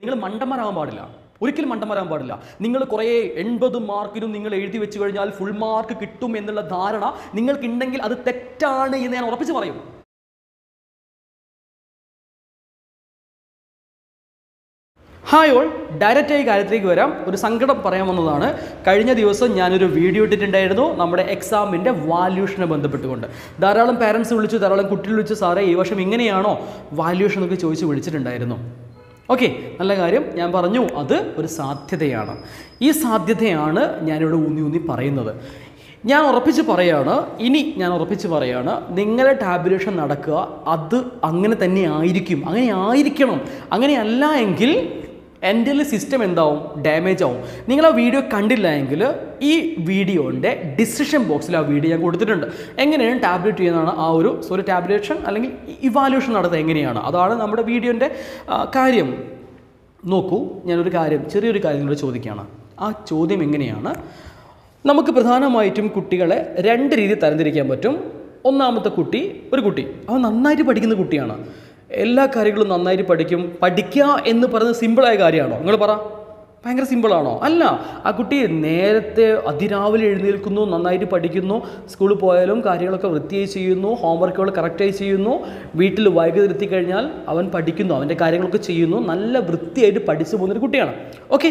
നിങ്ങൾ മണ്ടന്മാരാകാൻ പാടില്ല ഒരിക്കലും മണ്ടന്മാരാകാൻ പാടില്ല നിങ്ങൾ കുറേ എൺപത് മാർക്കിനും നിങ്ങൾ എഴുതി വെച്ച് കഴിഞ്ഞാൽ ഫുൾ മാർക്ക് കിട്ടും എന്നുള്ള ധാരണ നിങ്ങൾക്കുണ്ടെങ്കിൽ അത് തെറ്റാണ് എന്ന് ഞാൻ ഉറപ്പിച്ച് പറയും ഹായ് ഓൾ ഡയറക്റ്റായി കാര്യത്തിലേക്ക് വരാം ഒരു സങ്കടം പറയാൻ വന്നതാണ് കഴിഞ്ഞ ദിവസം ഞാനൊരു വീഡിയോ ഇട്ടിട്ടുണ്ടായിരുന്നു നമ്മുടെ എക്സാമിൻ്റെ വാല്യൂഷനെ ബന്ധപ്പെട്ടുകൊണ്ട് ധാരാളം പാരൻസ് വിളിച്ചു ധാരാളം കുട്ടികൾ വിളിച്ചു സാറേ ഈ വർഷം ഇങ്ങനെയാണോ വാല്യൂഷൻ എന്നൊക്കെ ചോദിച്ച് വിളിച്ചിട്ടുണ്ടായിരുന്നു ഓക്കെ നല്ല കാര്യം ഞാൻ പറഞ്ഞു അത് ഒരു സാധ്യതയാണ് ഈ സാധ്യതയാണ് ഞാനിവിടെ ഊന്നി ഊന്നി പറയുന്നത് ഞാൻ ഉറപ്പിച്ച് പറയാണ് ഇനി ഞാൻ ഉറപ്പിച്ച് പറയാണ് നിങ്ങളുടെ ടാബുലേഷൻ നടക്കുക അത് അങ്ങനെ തന്നെ ആയിരിക്കും അങ്ങനെ ആയിരിക്കണം അങ്ങനെയല്ല എങ്കിൽ എൻ്റെ സിസ്റ്റം എന്താവും ഡാമേജ് ആവും നിങ്ങൾ ആ വീഡിയോ കണ്ടില്ല എങ്കിൽ ഈ വീഡിയോൻ്റെ ഡിസിഷൻ ബോക്സിൽ ആ വീഡിയോ ഞാൻ കൊടുത്തിട്ടുണ്ട് എങ്ങനെയാണ് ടാബ്ലറ്റ് ചെയ്യുന്നതാണ് ആ ഒരു സോറി ടാബ്ലേഷൻ അല്ലെങ്കിൽ ഇവാലുവേഷൻ നടത്തുന്നത് എങ്ങനെയാണ് അതാണ് നമ്മുടെ വീഡിയോൻ്റെ കാര്യം നോക്കൂ ഞാനൊരു കാര്യം ചെറിയൊരു കാര്യം നിങ്ങളോട് ചോദിക്കുകയാണ് ആ ചോദ്യം എങ്ങനെയാണ് നമുക്ക് പ്രധാനമായിട്ടും കുട്ടികളെ രണ്ട് രീതിയിൽ തരംതിരിക്കാൻ പറ്റും ഒന്നാമത്തെ കുട്ടി ഒരു കുട്ടി അവൻ നന്നായിട്ട് പഠിക്കുന്ന കുട്ടിയാണ് എല്ലാ കാര്യങ്ങളും നന്നായിട്ട് പഠിക്കും പഠിക്കുക എന്ന് പറയുന്നത് സിമ്പിളായ കാര്യമാണോ നിങ്ങൾ പറ ഭയങ്കര സിമ്പിളാണോ അല്ല ആ കുട്ടി നേരത്തെ അതിരാവിലെ എഴുന്നേൽക്കുന്നു നന്നായിട്ട് പഠിക്കുന്നു സ്കൂളിൽ പോയാലും കാര്യങ്ങളൊക്കെ വൃത്തിയായി ചെയ്യുന്നു ഹോംവർക്കുകൾ കറക്റ്റായി ചെയ്യുന്നു വീട്ടിൽ വൈകി നിർത്തി കഴിഞ്ഞാൽ അവൻ പഠിക്കുന്നു അവൻ്റെ കാര്യങ്ങളൊക്കെ ചെയ്യുന്നു നല്ല വൃത്തിയായിട്ട് പഠിച്ചു പോകുന്നൊരു കുട്ടിയാണ് ഓക്കെ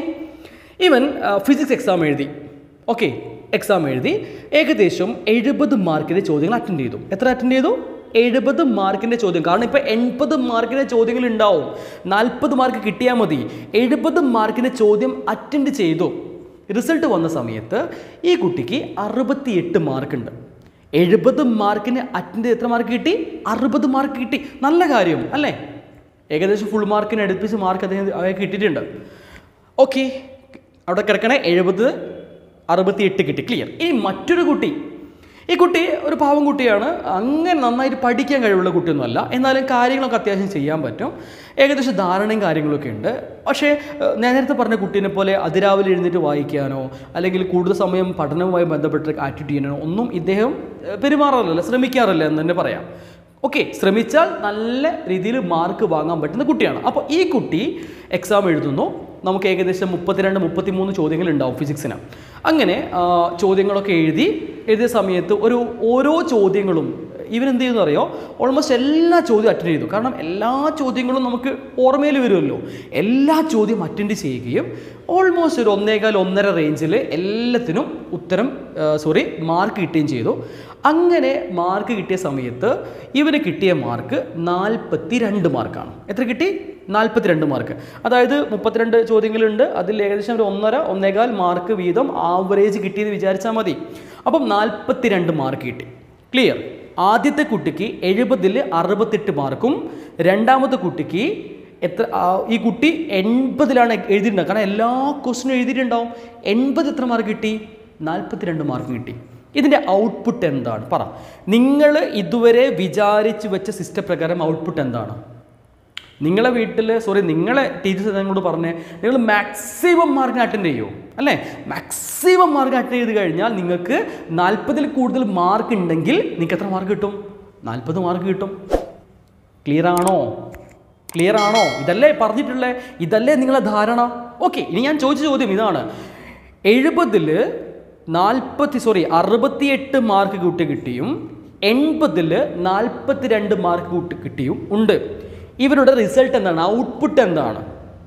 ഇവൻ ഫിസിക്സ് എക്സാം എഴുതി ഓക്കെ എക്സാം എഴുതി ഏകദേശം എഴുപത് മാർക്കിൻ്റെ ചോദ്യങ്ങൾ അറ്റൻഡ് ചെയ്തു എത്ര അറ്റൻഡ് ചെയ്തു എഴുപത് മാർക്കിൻ്റെ ചോദ്യം കാരണം ഇപ്പോൾ എൺപത് മാർക്കിൻ്റെ ചോദ്യങ്ങൾ ഉണ്ടാവും നാൽപ്പത് മാർക്ക് കിട്ടിയാൽ മതി എഴുപത് മാർക്കിൻ്റെ ചോദ്യം അറ്റൻഡ് ചെയ്തു റിസൾട്ട് വന്ന സമയത്ത് ഈ കുട്ടിക്ക് അറുപത്തിയെട്ട് മാർക്കുണ്ട് എഴുപത് മാർക്കിന് അറ്റൻഡ് ചെയ്ത് എത്ര മാർക്ക് കിട്ടി അറുപത് മാർക്ക് കിട്ടി നല്ല കാര്യം അല്ലേ ഏകദേശം ഫുൾ മാർക്കിന് അടുപ്പിച്ച് മാർക്ക് അദ്ദേഹം അയാൾക്ക് കിട്ടിയിട്ടുണ്ട് ഓക്കെ അവിടെ കിടക്കണേ എഴുപത് അറുപത്തി എട്ട് കിട്ടി ക്ലിയർ ഇനി മറ്റൊരു കുട്ടി ഈ കുട്ടി ഒരു പാവം കുട്ടിയാണ് അങ്ങനെ നന്നായിട്ട് പഠിക്കാൻ കഴിവുള്ള കുട്ടിയൊന്നുമല്ല എന്നാലും കാര്യങ്ങളൊക്കെ അത്യാവശ്യം ചെയ്യാൻ പറ്റും ഏകദേശം ധാരണയും കാര്യങ്ങളൊക്കെ ഉണ്ട് പക്ഷേ ഏഹ്, ഞാൻ നേരത്തെ പറഞ്ഞ കുട്ടീനെ പോലെ അതിരാവിലെ എഴുന്നേറ്റ് വായിക്കാനോ അല്ലെങ്കിൽ കൂടുതൽ സമയം പഠനവുമായി ബന്ധപ്പെട്ട് ആറ്റിറ്റ്യൂഡ് ചെയ്യാനോ ഒന്നും ഇദ്ദേഹം ഏഹ്, പെരുമാറാറില്ല ശ്രമിക്കാറില്ല എന്ന് തന്നെ പറയാം ഓക്കെ ശ്രമിച്ചാൽ നല്ല രീതിയിൽ മാർക്ക് വാങ്ങാൻ പറ്റുന്ന കുട്ടിയാണ് അപ്പോൾ ഈ കുട്ടി എക്സാം എഴുതുന്നു നമുക്ക് ഏകദേശം മുപ്പത്തിരണ്ട് മുപ്പത്തിമൂന്ന് ചോദ്യങ്ങൾ ഉണ്ടാവും ഫിസിക്സിന് അങ്ങനെ ആ, ചോദ്യങ്ങളൊക്കെ എഴുതി എഴുതിയ സമയത്ത് ഒരു ഓരോ ചോദ്യങ്ങളും ഇവൻ എന്ത് ചെയ്യുന്നു അറിയോ ഓൾമോസ്റ്റ് എല്ലാ ചോദ്യം അറ്റൻഡ് ചെയ്തു കാരണം എല്ലാ ചോദ്യങ്ങളും നമുക്ക് ഓർമ്മയിൽ വരുമല്ലോ എല്ലാ ചോദ്യം അറ്റൻഡ് ചെയ്യുകയും ഓൾമോസ്റ്റ് ഒരു ഒന്നേകാൽ ഒന്നര റേഞ്ചിൽ എല്ലാത്തിനും ഉത്തരം സോറി മാർക്ക് കിട്ടുകയും ചെയ്തു അങ്ങനെ മാർക്ക് കിട്ടിയ സമയത്ത് ഇവന് കിട്ടിയ മാർക്ക് നാൽപ്പത്തി രണ്ട് മാർക്കാണ് എത്ര കിട്ടി നാൽപ്പത്തിരണ്ട് മാർക്ക് അതായത് മുപ്പത്തിരണ്ട് ചോദ്യങ്ങളുണ്ട് അതിൽ ഏകദേശം ഒരു ഒന്നര ഒന്നേകാൽ മാർക്ക് വീതം ആവറേജ് കിട്ടിയെന്ന് വിചാരിച്ചാൽ മതി അപ്പം നാൽപ്പത്തിരണ്ട് മാർക്ക് കിട്ടി ക്ലിയർ ആദ്യത്തെ കുട്ടിക്ക് എഴുപതിൽ അറുപത്തെട്ട് മാർക്കും രണ്ടാമത്തെ കുട്ടിക്ക് എത്ര ആ, ഈ കുട്ടി എൺപതിലാണ് എഴുതിയിട്ടുണ്ടാവും കാരണം എല്ലാ ക്വസ്റ്റിനും എഴുതിയിട്ടുണ്ടാവും എൺപത് എത്ര മാർക്ക് കിട്ടി നാൽപ്പത്തിരണ്ട് മാർക്ക് കിട്ടി ഇതിൻ്റെ ഔട്ട്പുട്ട് എന്താണ് പറ നിങ്ങൾ ഇതുവരെ വിചാരിച്ച് വെച്ച സിസ്റ്റം പ്രകാരം ഔട്ട്പുട്ട് എന്താണ് നിങ്ങളെ വീട്ടിൽ സോറി നിങ്ങളെ ടീച്ചേഴ്സ് നിങ്ങളോട് പറഞ്ഞേ നിങ്ങൾ മാക്സിമം മാർക്ക് അറ്റൻഡ് ചെയ്യൂ അല്ലേ മാക്സിമം മാർക്ക് അറ്റൻഡ് ചെയ്ത് കഴിഞ്ഞാൽ നിങ്ങൾക്ക് നാൽപ്പതിൽ കൂടുതൽ മാർക്ക് ഉണ്ടെങ്കിൽ നിങ്ങൾക്ക് എത്ര മാർക്ക് കിട്ടും നാൽപ്പത് മാർക്ക് കിട്ടും ക്ലിയർ ആണോ ക്ലിയർ ആണോ ഇതല്ലേ പറഞ്ഞിട്ടുള്ളത് ഇതല്ലേ നിങ്ങളെ ധാരണ ഓക്കെ ഇനി ഞാൻ ചോദിച്ച ചോദ്യം ഇതാണ് എഴുപതിൽ നാൽപ്പത്തി സോറി അറുപത്തിയെട്ട് മാർക്ക് കൂട്ടി കിട്ടിയും എൺപതിൽ നാൽപ്പത്തി രണ്ട് മാർക്ക് കൂട്ടി കിട്ടിയും ഉണ്ട് ഇവരുടെ റിസൾട്ട് എന്താണ് ഔട്ട്പുട്ട് എന്താണ്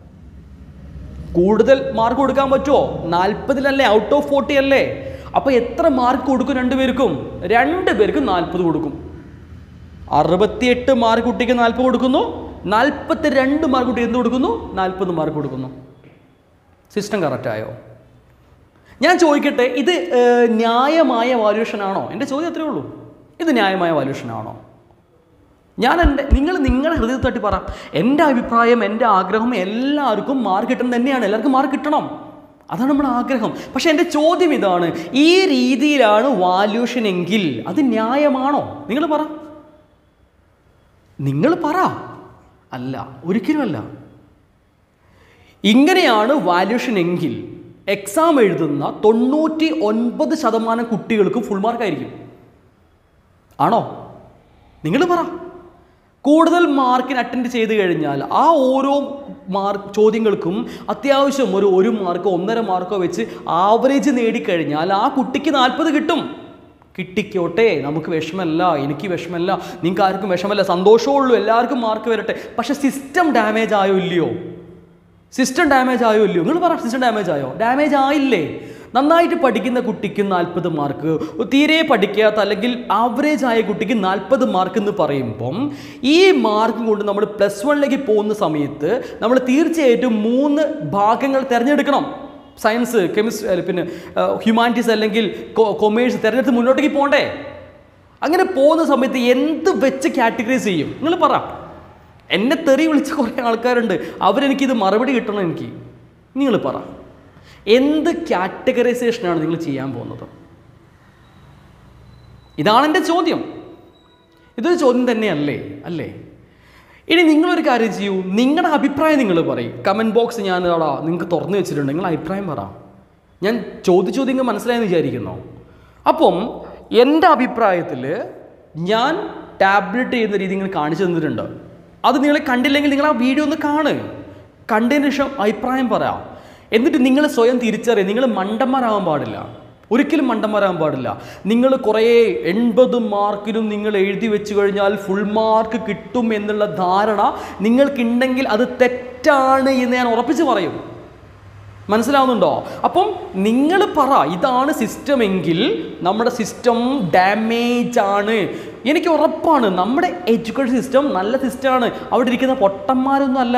കൂടുതൽ മാർക്ക് കൊടുക്കാൻ പറ്റുമോ നാൽപ്പതിലല്ലേ ഔട്ട് ഓഫ് ഫോർട്ടി അല്ലേ അപ്പോൾ എത്ര മാർക്ക് കൊടുക്കും രണ്ടുപേർക്കും രണ്ട് പേർക്കും നാൽപ്പത് കൊടുക്കും അറുപത്തിയെട്ട് മാർക്ക് കുട്ടിക്ക് നാൽപ്പത് കൊടുക്കുന്നു നാൽപ്പത്തി രണ്ട് മാർക്ക് കുട്ടി എന്ത് കൊടുക്കുന്നു നാൽപ്പത് മാർക്ക് കൊടുക്കുന്നു സിസ്റ്റം കറക്റ്റായോ ഞാൻ ചോദിക്കട്ടെ ഇത് ഏഹ്, ന്യായമായ വാല്യൂഷൻ ആണോ എൻ്റെ ചോദ്യം അത്രേ ഉള്ളൂ ഇത് ന്യായമായ വാല്യൂഷൻ ആണോ ഞാൻ എൻ്റെ നിങ്ങൾ നിങ്ങളുടെ ഹൃദയത്തിൽ തട്ടി പറ എൻ്റെ അഭിപ്രായം എൻ്റെ ആഗ്രഹം എല്ലാവർക്കും മാർക്ക് കിട്ടണം തന്നെയാണ് എല്ലാവർക്കും മാർക്ക് കിട്ടണം അതാണ് നമ്മുടെ ആഗ്രഹം പക്ഷെ എൻ്റെ ചോദ്യം ഇതാണ് ഈ രീതിയിലാണ് വാല്യൂഷൻ എങ്കിൽ അത് ന്യായമാണോ നിങ്ങൾ പറ നിങ്ങൾ പറ അല്ല ഒരിക്കലുമല്ല ഇങ്ങനെയാണ് വാല്യൂഷൻ എങ്കിൽ എക്സാം എഴുതുന്ന തൊണ്ണൂറ്റി ഒൻപത് ശതമാനം കുട്ടികൾക്ക് ഫുൾ മാർക്കായിരിക്കും ആണോ നിങ്ങൾ പറ കൂടുതൽ മാർക്കിന് അറ്റൻഡ് ചെയ്ത് കഴിഞ്ഞാൽ ആ ഓരോ മാർക്ക് ചോദ്യങ്ങൾക്കും അത്യാവശ്യം ഒരു ഒരു മാർക്കോ ഒന്നര മാർക്കോ വെച്ച് ആവറേജ് നേടിക്കഴിഞ്ഞാൽ ആ കുട്ടിക്ക് നാൽപ്പത് കിട്ടും കിട്ടിക്കോട്ടെ നമുക്ക് വിഷമല്ല എനിക്ക് വിഷമല്ല നിങ്ങൾക്ക് ആർക്കും വിഷമല്ല സന്തോഷമുള്ളൂ എല്ലാവർക്കും മാർക്ക് വരട്ടെ പക്ഷെ സിസ്റ്റം ഡാമേജ് ആയോ ഇല്ലയോ സിസ്റ്റം ഡാമേജ് ആയോ ഇല്ലയോ നിങ്ങൾ പറ സിസ്റ്റം ഡാമേജ് ആയോ ഡാമേജ് ആയില്ലേ നന്നായിട്ട് പഠിക്കുന്ന കുട്ടിക്ക് നാൽപ്പത് മാർക്ക് തീരെ പഠിക്കാത്ത അല്ലെങ്കിൽ ആവറേജ് ആയ കുട്ടിക്ക് നാൽപ്പത് മാർക്ക് എന്ന് പറയുമ്പം ഈ മാർക്ക് കൊണ്ട് നമ്മൾ പ്ലസ് വണ്ണിലേക്ക് പോകുന്ന സമയത്ത് നമ്മൾ തീർച്ചയായിട്ടും മൂന്ന് ഭാഗങ്ങൾ തിരഞ്ഞെടുക്കണം സയൻസ് കെമിസ്ട്രി പിന്നെ ഹ്യൂമാനിറ്റീസ് അല്ലെങ്കിൽ കൊമേഴ്സ് തിരഞ്ഞെടുത്ത് മുന്നോട്ടേക്ക് പോകണ്ടേ അങ്ങനെ പോകുന്ന സമയത്ത് എന്ത് വെച്ച് കാറ്റഗറൈസ് ചെയ്യും നിങ്ങൾ പറ എന്നെ തെറി വിളിച്ച കുറേ ആൾക്കാരുണ്ട് അവരെനിക്കിത് മറുപടി കിട്ടണം എനിക്ക് നിങ്ങൾ പറ എന്ത് കാറ്റഗറൈസേഷനാണ് നിങ്ങൾ ചെയ്യാൻ പോകുന്നത് ഇതാണ് എൻ്റെ ചോദ്യം ഇതൊരു ചോദ്യം തന്നെയല്ലേ അല്ലേ ഇനി നിങ്ങളൊരു കാര്യം ചെയ്യൂ നിങ്ങളുടെ അഭിപ്രായം നിങ്ങൾ പറയും കമൻറ്റ് ബോക്സ് ഞാൻ അവിടെ നിങ്ങൾക്ക് തുറന്നു വെച്ചിട്ടുണ്ട് നിങ്ങൾ അഭിപ്രായം പറ ഞാൻ ചോദിച്ചു ചോദ്യങ്ങൾ മനസ്സിലായെന്ന് വിചാരിക്കുന്നു അപ്പം എൻ്റെ അഭിപ്രായത്തിൽ ഞാൻ ടാബ്ലറ്റ് ചെയ്യുന്ന രീതി നിങ്ങൾ കാണിച്ചു തന്നിട്ടുണ്ട് അത് നിങ്ങൾ കണ്ടില്ലെങ്കിൽ നിങ്ങൾ ആ വീഡിയോ ഒന്ന് കാണ് കണ്ടതിന് ശേഷം അഭിപ്രായം പറയാം എന്നിട്ട് നിങ്ങൾ സ്വയം തിരിച്ചറിയുക നിങ്ങൾ മണ്ടന്മാരാകാൻ പാടില്ല ഒരിക്കലും മണ്ടന്മാരാകാൻ പാടില്ല നിങ്ങൾ കുറേ എൺപത് മാർക്കിനും നിങ്ങൾ എഴുതി വെച്ച് കഴിഞ്ഞാൽ ഫുൾ മാർക്ക് കിട്ടും എന്നുള്ള ധാരണ നിങ്ങൾക്കുണ്ടെങ്കിൽ അത് തെറ്റാണ് എന്ന് ഞാൻ ഉറപ്പിച്ച് പറയും മനസ്സിലാവുന്നുണ്ടോ അപ്പം നിങ്ങൾ പറ ഇതാണ് സിസ്റ്റം എങ്കിൽ നമ്മുടെ സിസ്റ്റം ഡാമേജ് ആണ് എനിക്ക് ഉറപ്പാണ് നമ്മുടെ എഡ്യൂക്കേഷൻ സിസ്റ്റം നല്ല സിസ്റ്റമാണ് അവിടെ ഇരിക്കുന്ന പൊട്ടന്മാരൊന്നും അല്ല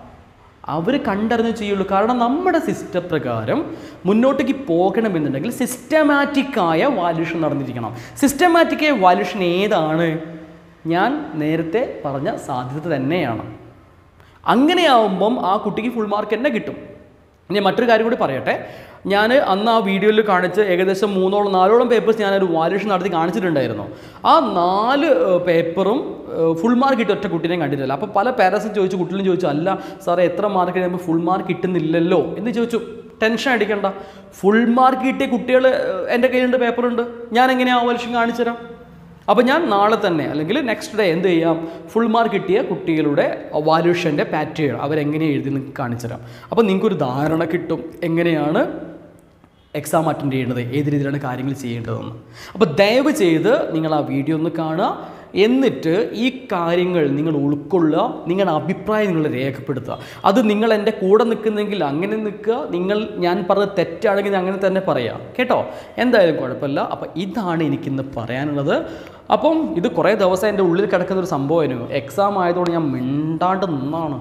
അവർ കണ്ടറിഞ്ഞ് ചെയ്യുള്ളൂ കാരണം നമ്മുടെ സിസ്റ്റം പ്രകാരം മുന്നോട്ടേക്ക് പോകണമെന്നുണ്ടെങ്കിൽ സിസ്റ്റമാറ്റിക്കായ വാല്യൂഷൻ നടന്നിരിക്കണം സിസ്റ്റമാറ്റിക്കായ വാല്യൂഷൻ ഏതാണ് ഞാൻ നേരത്തെ പറഞ്ഞ സാധ്യത തന്നെയാണ് അങ്ങനെയാവുമ്പം ആ കുട്ടിക്ക് ഫുൾ മാർക്ക് തന്നെ കിട്ടും ഇനി മറ്റൊരു കാര്യം കൂടി പറയട്ടെ ഞാൻ അന്ന് ആ വീഡിയോയിൽ കാണിച്ച് ഏകദേശം മൂന്നോളം നാലോളം പേപ്പേഴ്സ് ഞാനൊരു വാല്യൂഷൻ നടത്തി കാണിച്ചിട്ടുണ്ടായിരുന്നു ആ നാല് ഏഹ്, പേപ്പറും ഫുൾ മാർക്ക് കിട്ടിയ ഒറ്റ കുട്ടീനെയും കണ്ടിട്ടില്ല അപ്പോൾ പല പേരൻസും ചോദിച്ചു കുട്ടികളും ചോദിച്ചു അല്ല സാറേ എത്ര മാർക്ക് കഴിയുമ്പോൾ ഫുൾ മാർക്ക് കിട്ടുന്നില്ലല്ലോ എന്ന് ചോദിച്ചു ടെൻഷൻ അടിക്കണ്ട ഫുൾ മാർക്ക് കിട്ടിയ കുട്ടികൾ എൻ്റെ കയ്യിലുണ്ട് പേപ്പറുണ്ട് ഞാൻ എങ്ങനെയാണ് ആ വാല്യൂഷൻ കാണിച്ചു തരാം അപ്പോൾ ഞാൻ നാളെ തന്നെ അല്ലെങ്കിൽ നെക്സ്റ്റ് ഡേ എന്ത് ചെയ്യാം ഫുൾ മാർക്ക് കിട്ടിയ കുട്ടികളുടെ വാല്യൂഷൻ്റെ പാറ്റേൺ അവരെങ്ങനെ എഴുതി നിങ്ങൾക്ക് കാണിച്ചു തരാം അപ്പോൾ നിങ്ങൾക്കൊരു ധാരണ കിട്ടും എങ്ങനെയാണ് എക്സാം അറ്റൻഡ് ചെയ്യേണ്ടത് ഏത് രീതിയിലാണ് കാര്യങ്ങൾ ചെയ്യേണ്ടതെന്ന് അപ്പോൾ ദയവ് ചെയ്ത് നിങ്ങൾ ആ വീഡിയോ ഒന്ന് കാണുക എന്നിട്ട് ഈ കാര്യങ്ങൾ നിങ്ങൾ ഉൾക്കൊള്ളുക നിങ്ങളുടെ അഭിപ്രായം നിങ്ങൾ രേഖപ്പെടുത്തുക അത് നിങ്ങൾ എൻ്റെ കൂടെ നിൽക്കുന്നെങ്കിൽ അങ്ങനെ നിൽക്കുക നിങ്ങൾ ഞാൻ പറഞ്ഞത് തെറ്റാണെങ്കിൽ അങ്ങനെ തന്നെ പറയാം കേട്ടോ എന്തായാലും കുഴപ്പമില്ല അപ്പോൾ ഇതാണ് എനിക്കിന്ന് പറയാനുള്ളത് അപ്പം ഇത് കുറേ ദിവസം എൻ്റെ ഉള്ളിൽ കിടക്കുന്ന ഒരു സംഭവമായിരുന്നു എക്സാം ആയതുകൊണ്ട് ഞാൻ മിണ്ടാണ്ട് നിന്നാണ്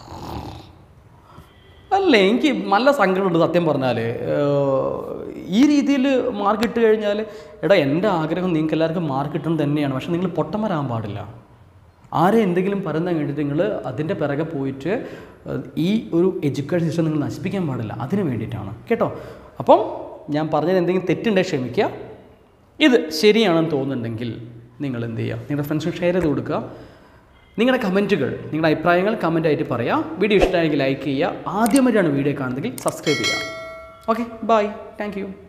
അല്ലേ എനിക്ക് നല്ല സങ്കടമുണ്ട് സത്യം പറഞ്ഞാൽ ഈ രീതിയിൽ മാർക്ക് ഇട്ട് കഴിഞ്ഞാൽ എടാ എൻ്റെ ആഗ്രഹം നിങ്ങൾക്ക് എല്ലാവർക്കും മാർക്ക് കിട്ടണം തന്നെയാണ് പക്ഷെ നിങ്ങൾ പൊട്ടന്മാരാകാൻ പാടില്ല ആരെ എന്തെങ്കിലും പറയുന്ന കഴിഞ്ഞിട്ട് നിങ്ങൾ അതിൻ്റെ പിറകെ പോയിട്ട് ഏഹ്, ഈ ഒരു എഡ്യൂക്കേഷൻ സിസ്റ്റം നിങ്ങൾ നശിപ്പിക്കാൻ പാടില്ല അതിന് വേണ്ടിയിട്ടാണ് കേട്ടോ അപ്പം ഞാൻ പറഞ്ഞത് എന്തെങ്കിലും തെറ്റുണ്ടെങ്കിൽ ക്ഷമിക്കുക ഇത് ശരിയാണെന്ന് തോന്നുന്നുണ്ടെങ്കിൽ നിങ്ങൾ എന്ത് ചെയ്യുക നിങ്ങളുടെ ഫ്രണ്ട്സിന് ഷെയർ ചെയ്ത് കൊടുക്കുക നിങ്ങളുടെ കമൻറ്റുകൾ നിങ്ങളുടെ അഭിപ്രായങ്ങൾ കമൻറ്റായിട്ട് പറയാം വീഡിയോ ഇഷ്ടമായെങ്കിൽ ലൈക്ക് ചെയ്യുക ആദ്യമായിട്ടാണ് വീഡിയോ കാണുന്നതെങ്കിൽ സബ്സ്ക്രൈബ് ചെയ്യുക ഓക്കെ ബൈ താങ്ക് യു